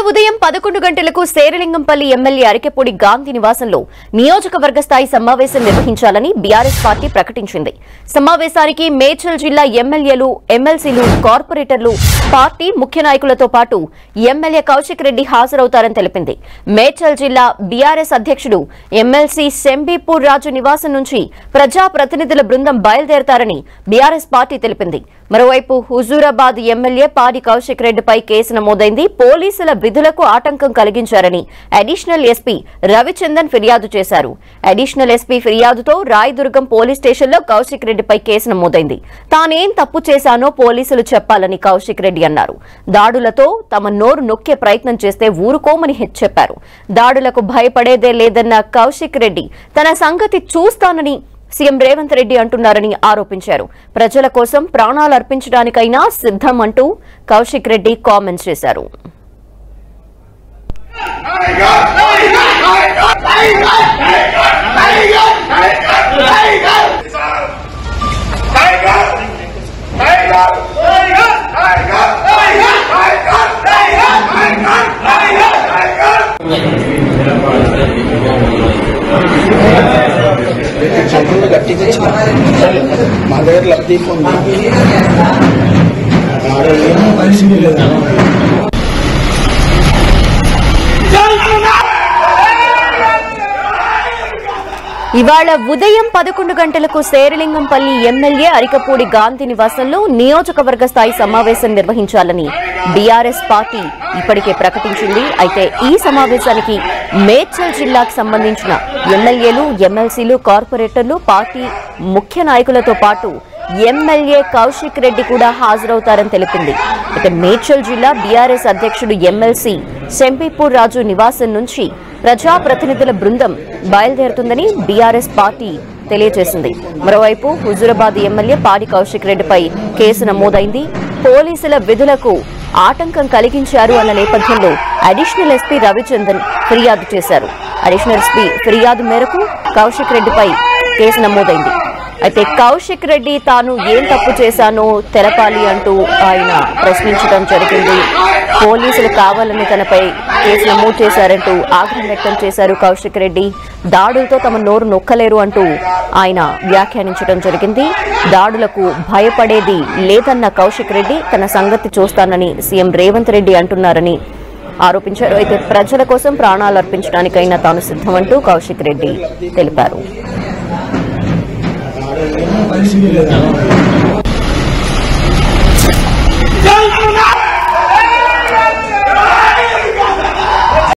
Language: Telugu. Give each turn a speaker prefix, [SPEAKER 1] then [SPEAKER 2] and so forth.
[SPEAKER 1] ఉదయం పదకొండు గంటలకు శేరలింగంపల్లి ఎమ్మెల్యే అరికెపూడి గాంధీ నివాసంలో నియోజకవర్గ స్థాయి సమావేశం నిర్వహించాలని బీఆర్ఎస్ పార్టీ ప్రకటించింది సమావేశానికి మేడ్చల్ జిల్లా ఎమ్మెల్యేలు ఎమ్మెల్సీలు కార్పొరేటర్లు పార్టీ ముఖ్య నాయకులతో పాటు ఎమ్మెల్యే కౌశిక్ రెడ్డి హాజరవుతారని తెలిపింది మేడ్చల్ జిల్లా బీఆర్ఎస్ అధ్యక్షుడు ఎమ్మెల్సీ శంబీపూర్ రాజు నివాసం నుంచి ప్రజా ప్రతినిధుల బృందం బయలుదేరతారని బీఆర్ఎస్ పార్టీ తెలిపింది మరోవైపు హుజూరాబాద్ ఎమ్మెల్యే పాడి కౌశిక్ రెడ్డిపై కేసు నమోదైంది పోలీసుల విధులకు ఆటంకం కలిగించారని అడిషనల్ ఎస్పీ రవిచందన్ ఫిర్యాదు చేశారు అడిషనల్ ఎస్పీ ఫిర్యాదుతో రాయదుర్గం పోలీస్ స్టేషన్లో కౌశిక్ రెడ్డిపై కేసు నమోదైంది తానేం తప్పు చేశానో పోలీసులు చెప్పాలని కౌశిక్ రెడ్డి అన్నారు దాడులతో తమ నోరు నొక్కే ప్రయత్నం చేస్తే ఊరుకోమని హెచ్చ చెప్పారు దాడులకు భయపడేదే లేదన్న కౌశిక్ రెడ్డి తన సంగతి చూస్తానని సీఎం రేవంత్ రెడ్డి అంటున్నారని ఆరోపించారు ప్రజల కోసం ప్రాణాలు అర్పించడానికైనా సిద్ధం అంటూ కౌశిక్ రెడ్డి కామెంట్స్ చేశారు
[SPEAKER 2] చెట్లు గట్టిగా ఇచ్చిన మా దగ్గర లబ్ధీప్ ఉంది ఆడ ఏమో పరిస్థితి లేదు
[SPEAKER 1] ఇవాళ ఉదయం పదకొండు గంటలకు శేరలింగంపల్లి ఎమ్మెల్యే అరికపూడి గాంధీ నివాసంలో నియోజకవర్గ స్థాయి సమావేశం నిర్వహించాలని బీఆర్ఎస్ పార్టీ ఇప్పటికే ప్రకటించింది అయితే ఈ సమావేశానికి మేడ్చల్ జిల్లాకు సంబంధించిన ఎమ్మెల్యేలు ఎమ్మెల్సీలు కార్పొరేటర్లు పార్టీ ముఖ్య నాయకులతో పాటు ఎమ్మెల్యే కౌశిక్ రెడ్డి కూడా హాజరవుతారని తెలిపింది అయితే మేడ్చల్ జిల్లా బీఆర్ఎస్ అధ్యక్షుడు ఎమ్మెల్సీ శంపీపూర్ రాజు నివాసం నుంచి ప్రజాప్రతినిధుల బృందం బయలుదేరుతుందని బీఆర్ఎస్ పార్టీ తెలియజేసింది మరోవైపు హుజూరాబాద్ ఎమ్మెల్యే పాడి కౌశిక్ రెడ్డిపై కేసు నమోదైంది పోలీసుల విధులకు ఆటంకం కలిగించారు అన్న నేపథ్యంలో అడిషనల్ ఎస్పీ రవిచందన్ ఫిర్యాదు చేశారు అడిషనల్ ఎస్పీ ఫిర్యాదు మేరకు కౌశిక్ రెడ్డిపై కేసు నమోదైంది అయితే కౌశిక్ రెడ్డి తాను ఏం తప్పు చేశానో తెలపాలి అంటూ ఆయన ప్రశ్నించడం జరిగింది పోలీసులు కావాలని తనపై కేసు నమోదు చేశారంటూ ఆగ్రహం వ్యక్తం చేశారు కౌశిక్ రెడ్డి దాడులతో తమ నోరు నొక్కలేరు అంటూ ఆయన వ్యాఖ్యానించడం జరిగింది దాడులకు భయపడేది లేదన్న కౌశిక్ రెడ్డి తన సంగతి చూస్తానని సీఎం రేవంత్ రెడ్డి అంటున్నారని ఆరోపించారు అయితే ప్రజల కోసం ప్రాణాలు అర్పించడానికైనా తాను సిద్ధమంటూ కౌశిక్ రెడ్డి తెలిపారు
[SPEAKER 2] ఆడ ఏమో పరిస్థితి లేదు